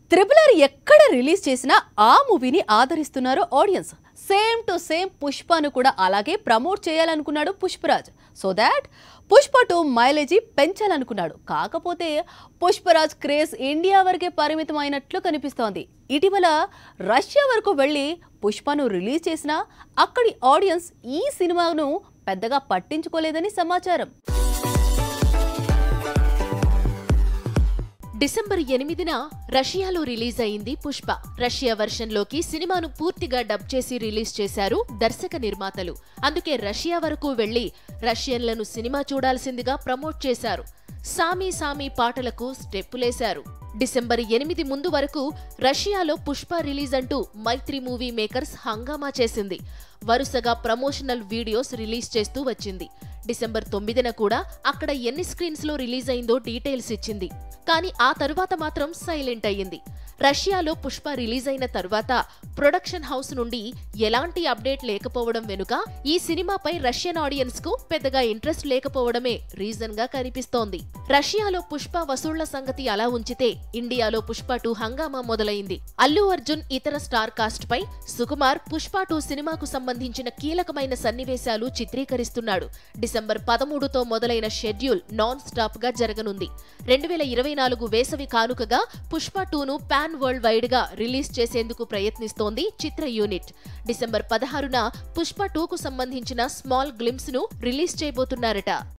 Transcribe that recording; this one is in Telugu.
త్రిపుల్ ఆర్ ఎక్కడ రిలీజ్ చేసినా ఆ మూవీని ఆదరిస్తున్నారు ఆడియన్స్ సేమ్ టు సేమ్ పుష్పను కూడా అలాగే ప్రమోట్ చేయాలనుకున్నాడు Pushparaj so that Pushpa two mileage పెంచాలనుకున్నాడు కాకపోతే పుష్పరాజ్ క్రేజ్ ఇండియా వరకే పరిమితం అయినట్లు కనిపిస్తోంది ఇటీవల రష్యా వరకు వెళ్ళి పుష్పను రిలీజ్ చేసినా అక్కడి ఆడియన్స్ ఈ సినిమాను పెద్దగా పట్టించుకోలేదని సమాచారం డిసెంబర్ ఎనిమిదిన రష్యాలో రిలీజ్ అయింది పుష్ప రష్యా వెర్షన్లోకి సినిమాను పూర్తిగా డబ్ చేసి రిలీజ్ చేశారు దర్శక నిర్మాతలు అందుకే రష్యా వరకు వెళ్లి రష్యన్లను సినిమా చూడాల్సిందిగా ప్రమోట్ చేశారు సామీ సామీ పాటలకు స్టెప్పులేశారు డిసెంబర్ ఎనిమిది ముందు వరకు రష్యాలో పుష్ప రిలీజ్ అంటూ మైత్రి మూవీ మేకర్స్ హంగామా చేసింది వరుసగా ప్రమోషనల్ వీడియోస్ రిలీజ్ చేస్తూ వచ్చింది డిసెంబర్ తొమ్మిదిన కూడా అక్కడ ఎన్ని స్క్రీన్స్ లో రిలీజ్ అయిందో డీటెయిల్స్ ఇచ్చింది కానీ ఆ తరువాత మాత్రం సైలెంట్ అయ్యింది రష్యాలో పుష్ప రిలీజ్ అయిన తరువాత ప్రొడక్షన్ హౌస్ నుండి ఎలాంటి అప్డేట్ లేకపోవడం వెనుక ఈ సినిమాపై రష్యన్ ఆడియన్స్ కు పెద్దగా ఇంట్రెస్ట్ లేకపోవడమే రీజన్ గా కనిపిస్తోంది రష్యాలో పుష్ప వసూళ్ల సంగతి అలా ఉంచితే ఇండియాలో పుష్ప టూ హంగామా మొదలైంది అల్లు అర్జున్ ఇతర స్టార్ కాస్ట్ పై సుకుమార్ పుష్ప టూ సినిమాకు సంబంధించిన కీలకమైన సన్నివేశాలు చిత్రీకరిస్తున్నాడు డిసెంబర్ పదమూడుతో మొదలైన షెడ్యూల్ నాన్ స్టాప్ గా జరగనుంది రెండు వేల ఇరవై నాలుగు వేసవి కానుకగా పుష్ప టూను పాన్ వరల్డ్ వైడ్ గా రిలీజ్ చేసేందుకు ప్రయత్నిస్తోంది చిత్ర యూనిట్ డిసెంబర్ పదహారున పుష్ప టూకు సంబంధించిన స్మాల్ గ్లిమ్స్ ను రిలీజ్ చేయబోతున్నారట